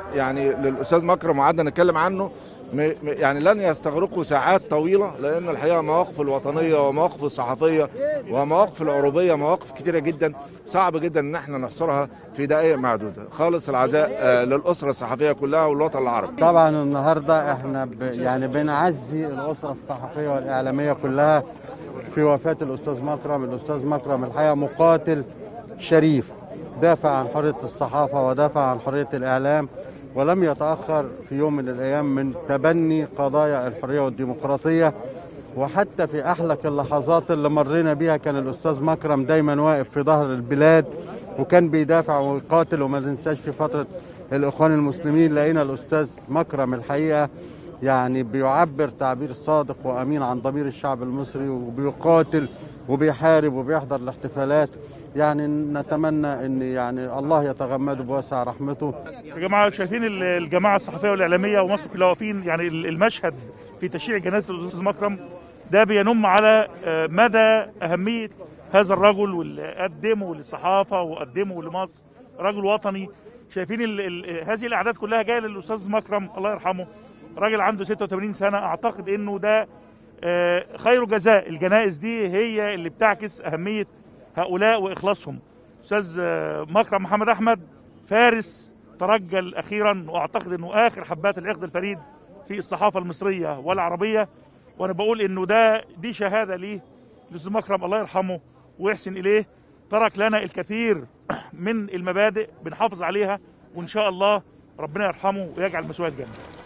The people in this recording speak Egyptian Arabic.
يعني للاستاذ مكرم وقعدنا نتكلم عنه م- م- يعني لن يستغرقوا ساعات طويله لان الحقيقه مواقف الوطنيه ومواقف الصحفيه ومواقف العروبيه مواقف كتيره جدا صعب جدا ان احنا نحصرها في دقائق معدوده خالص العزاء آه، للاسره الصحفيه كلها والوطن العربي طبعا النهارده احنا ب... يعني بنعزي الاسره الصحفيه والاعلاميه كلها في وفاه الاستاذ مكرم، الاستاذ مكرم الحقيقه مقاتل شريف دافع عن حريه الصحافه ودافع عن حريه الاعلام ولم يتاخر في يوم من الايام من تبني قضايا الحريه والديمقراطيه وحتى في احلك اللحظات اللي مرينا بيها كان الاستاذ مكرم دايما واقف في ظهر البلاد وكان بيدافع ويقاتل وما ننساش في فتره الاخوان المسلمين لقينا الاستاذ مكرم الحقيقه يعني بيعبر تعبير صادق وامين عن ضمير الشعب المصري وبيقاتل وبيحارب وبيحضر الاحتفالات يعني نتمنى ان يعني الله يتغمده بواسع رحمته يا جماعه شايفين ال- الجماعه الصحفيه والاعلاميه ومصر كلها واقفين يعني ال- المشهد في تشييع جنازه الاستاذ مكرم ده بينم على آه، مدى اهميه هذا الرجل واللي قدمه للصحافه وقدمه لمصر رجل وطني شايفين ال ال هذه الاعداد كلها جايه للاستاذ مكرم الله يرحمه راجل عنده 86 سنه اعتقد انه ده آه، خير جزاء الجنائز دي هي اللي بتعكس اهميه هؤلاء واخلاصهم استاذ آه، مكرم محمد احمد فارس ترجل اخيرا واعتقد انه اخر حبات العقد الفريد في الصحافه المصريه والعربيه وانا بقول انه ده دي شهاده ليه الاستاذ مكرم الله يرحمه ويحسن اليه ترك لنا الكثير من المبادئ بنحافظ عليها وان شاء الله ربنا يرحمه ويجعل مسواه الجنه